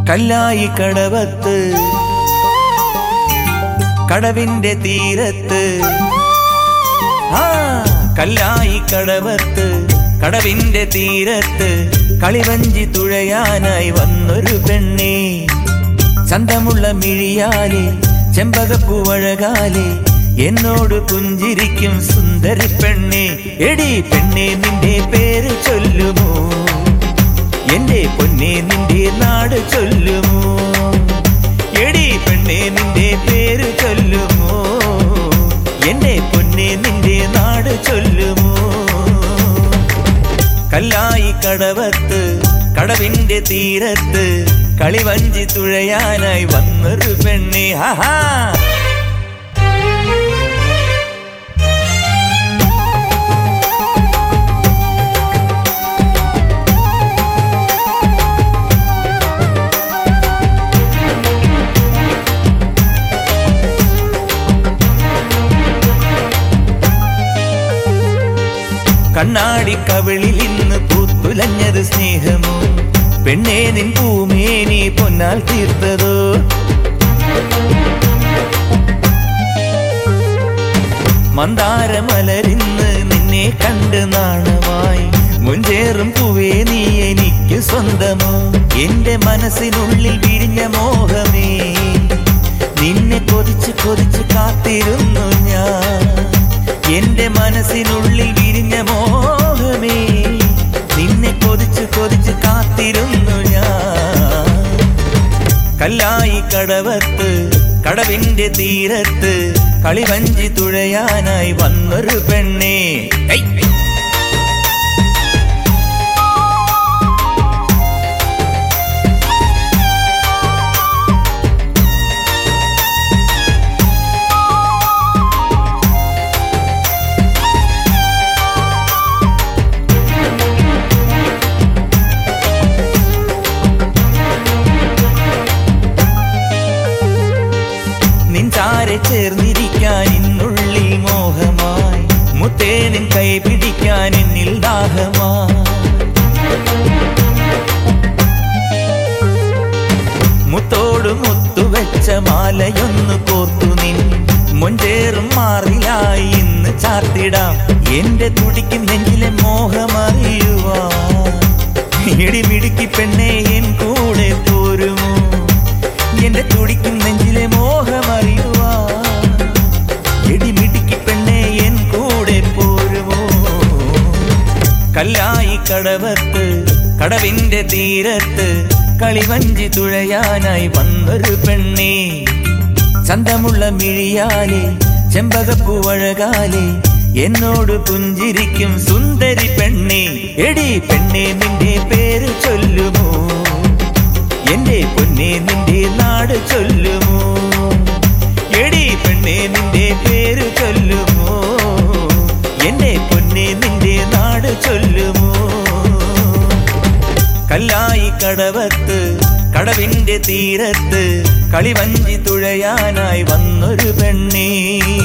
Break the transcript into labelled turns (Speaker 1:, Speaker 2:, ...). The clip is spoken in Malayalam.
Speaker 1: കല്ലായി കടവത്ത് കടവിന്റെ തീരത്ത് ആ കല്ലായി കടവത്ത് കടവിന്റെ തീരത്ത് കളിവഞ്ചി തുഴയാനായി വന്നൊരു പെണ്ണേ ചന്തമുള്ള മിഴിയാലെ ചെമ്പകപ്പൂവഴകാലെ എന്നോട് പുഞ്ചിരിക്കും സുന്ദരി പെണ്ണേ എടി പെണ്ണേ നിന്റെ പേര് ചൊല്ലുമോ എന്റെ പൊന്നെ നിന്റെ നാട് ചൊല്ലുമോ എടി പെണ്ണെ നിന്റെ പേര് ചൊല്ലുമോ എന്റെ പൊന്നെ നിന്റെ നാട് ചൊല്ലുമോ കല്ലായി കടവത്ത് കടവിന്റെ തീരത്ത് കളിവഞ്ചി തുഴയാനായി വന്നൊരു പെണ്ണെ ഹാ കണ്ണാടി കവിളിൽ ഇന്ന് പൂത്തുലഞ്ഞത് സ്നേഹമോ പെണ്ണേ നിൻ പൂമേനി പൊന്നാൽ തീർത്തതോ മന്ദാരമലരിന്ന് നിന്നെ കണ്ട് നാണമായി മുഞ്ചേറും പൂവേ നീ എനിക്ക് സ്വന്തമോ എന്റെ മനസ്സിനുള്ളിൽ വിരിഞ്ഞ മോഹമേ നിന്നെ കൊതിച്ച് കൊതിച്ച് കാത്തിരുന്നു ഞാൻ എന്റെ മനസ്സിനുള്ളിൽ വിരിഞ്ഞ മോഹമേ നിന്നെ കൊതിച്ച് കൊതിച്ച് കാത്തിരുന്നു ഞാൻ കല്ലായി കടവത്ത് കടവിന്റെ തീരത്ത് കളിവഞ്ചി തുഴയാനായി വന്നൊരു പെണ്ണേ ഹൈ, ഹൈ. നിൻചാരെ ചേർന്നിരിക്കാൻ ഇന്നുള്ളിൽ മോഹമായി മുത്തേ നിൻ കൈ പിടിക്കാൻ എന്നിൽ ദാഹമായി മുത്തോട് മുത്തുവെച്ച മാലയൊന്നു കോർത്തു നിൻ മുഞ്ചേറും മാറിലായി ഇന്ന് ചാർത്തിടാം എന്റെ തുടിക്കും നെഞ്ചിലെ മോഹമറിയുവാ ഇടിമിടുക്കി പെണ്ണേ എൻ കൂടെ പോരുമോ എന്റെ തുടിക്കും നെഞ്ചിലെ മോഹമറിയുവാ ഇടിമിടുക്കി പെണ്ണേ എൻ കൂടെ പോരുമോ കല്ലായി കടവത്ത് കടവിന്റെ തീരത്ത് കളിവഞ്ചി തുഴയാനായി വന്നൊരു പെണ്ണേ ചന്തമുള്ള മിഴിയാലെ ചെമ്പകപ്പൂവഴകാലെ എന്നോട് പുഞ്ചിരിക്കും സുന്ദരി പെണ്ണേ എടി പെണ്ണേ നിന്റെ പേര് ചൊല്ലുമോ എന്റെ പൊന്നെ നിന്റെ നാട് ചൊല്ലുമോ എടി പെണ്ണെ നിന്റെ പേര് ചൊല്ലുമോ എന്റെ പൊന്നെ നിന്റെ നാട് ചൊല്ലുമോ കല്ലായി കടവത്ത് കടവിന്റെ തീരത്ത് കളിവഞ്ചി തുഴയാനായി വന്നൊരു പെണ്ണേ